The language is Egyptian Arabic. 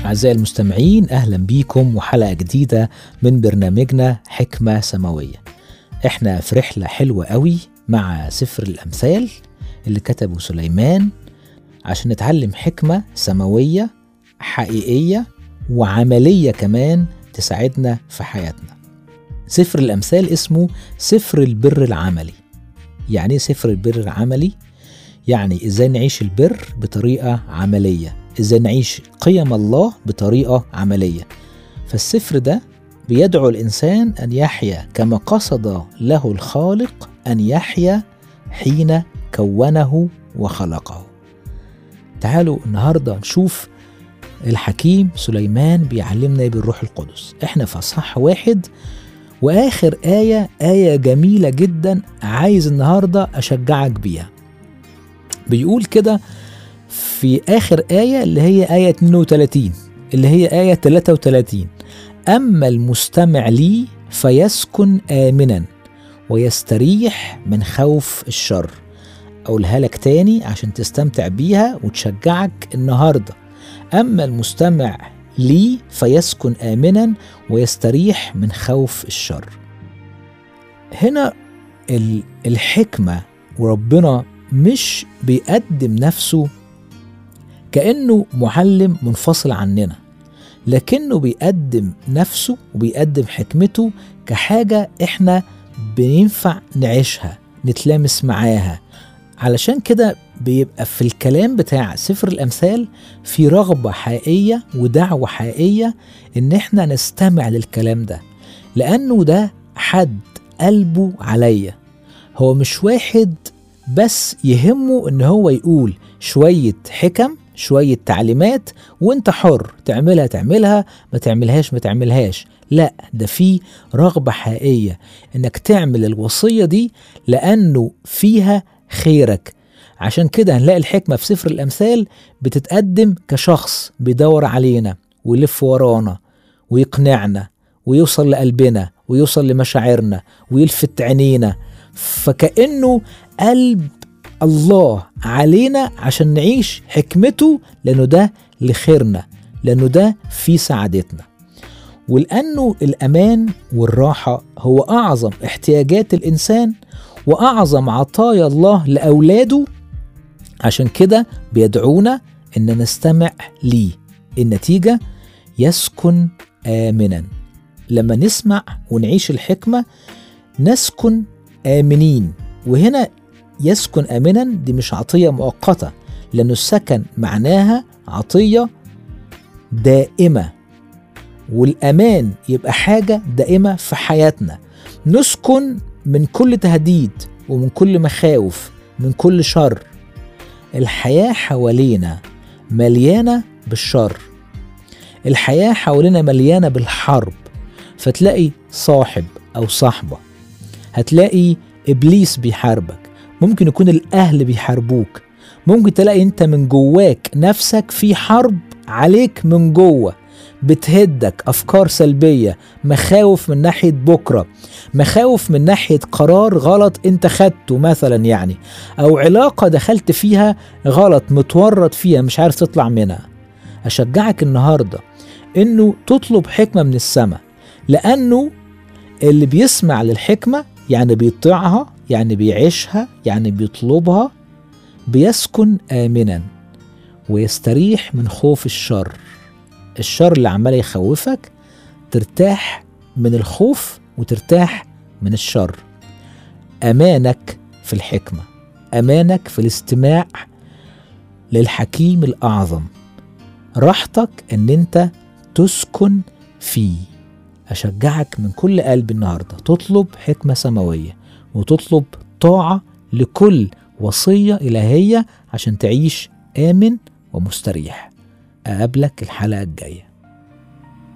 أعزائي المستمعين أهلا بيكم وحلقة جديدة من برنامجنا حكمة سماوية احنا في رحلة حلوة قوي مع سفر الأمثال اللي كتبه سليمان عشان نتعلم حكمة سماوية حقيقية وعملية كمان تساعدنا في حياتنا سفر الأمثال اسمه سفر البر العملي يعني ايه سفر البر العملي؟ يعني ازاي نعيش البر بطريقة عملية ازاي نعيش قيم الله بطريقة عملية فالسفر ده بيدعو الإنسان أن يحيا كما قصد له الخالق أن يحيا حين كونه وخلقه تعالوا النهاردة نشوف الحكيم سليمان بيعلمنا إيه بالروح القدس احنا في اصحاح واحد واخر آية آية جميلة جدا عايز النهاردة اشجعك بيها بيقول كده في آخر آية اللي هي آية 32 اللي هي آية 33 أما المستمع لي فيسكن آمنا ويستريح من خوف الشر أقولها لك تاني عشان تستمتع بيها وتشجعك النهاردة أما المستمع لي فيسكن آمنا ويستريح من خوف الشر هنا الحكمة وربنا مش بيقدم نفسه كأنه معلم منفصل عننا لكنه بيقدم نفسه وبيقدم حكمته كحاجة احنا بينفع نعيشها نتلامس معاها علشان كده بيبقى في الكلام بتاع سفر الأمثال في رغبة حقيقية ودعوة حقيقية إن إحنا نستمع للكلام ده لأنه ده حد قلبه عليا هو مش واحد بس يهمه إن هو يقول شوية حكم شوية تعليمات وانت حر تعملها تعملها ما تعملهاش ما تعملهاش لا ده في رغبة حقيقية انك تعمل الوصية دي لانه فيها خيرك عشان كده هنلاقي الحكمة في سفر الأمثال بتتقدم كشخص بيدور علينا ويلف ورانا ويقنعنا ويوصل لقلبنا ويوصل لمشاعرنا ويلفت عينينا فكأنه قلب الله علينا عشان نعيش حكمته لأنه ده لخيرنا لأنه ده في سعادتنا ولأنه الأمان والراحة هو أعظم احتياجات الإنسان وأعظم عطايا الله لأولاده عشان كده بيدعونا إن نستمع ليه النتيجة يسكن آمنا لما نسمع ونعيش الحكمة نسكن آمنين وهنا يسكن آمنا دي مش عطية مؤقتة لأنه السكن معناها عطية دائمة والأمان يبقى حاجة دائمة في حياتنا نسكن من كل تهديد ومن كل مخاوف من كل شر الحياة حوالينا مليانة بالشر الحياة حوالينا مليانة بالحرب فتلاقي صاحب أو صاحبة هتلاقي إبليس بيحاربك ممكن يكون الأهل بيحاربوك ممكن تلاقي أنت من جواك نفسك في حرب عليك من جوه بتهدك أفكار سلبية مخاوف من ناحية بكرة مخاوف من ناحية قرار غلط أنت خدته مثلا يعني أو علاقة دخلت فيها غلط متورط فيها مش عارف تطلع منها أشجعك النهاردة أنه تطلب حكمة من السماء لأنه اللي بيسمع للحكمة يعني بيطيعها يعني بيعيشها يعني بيطلبها بيسكن آمنا ويستريح من خوف الشر الشر اللي عمال يخوفك ترتاح من الخوف وترتاح من الشر امانك في الحكمه امانك في الاستماع للحكيم الاعظم راحتك ان انت تسكن فيه اشجعك من كل قلبي النهارده تطلب حكمه سماويه وتطلب طاعه لكل وصيه الهيه عشان تعيش امن ومستريح أقابلك الحلقة الجاية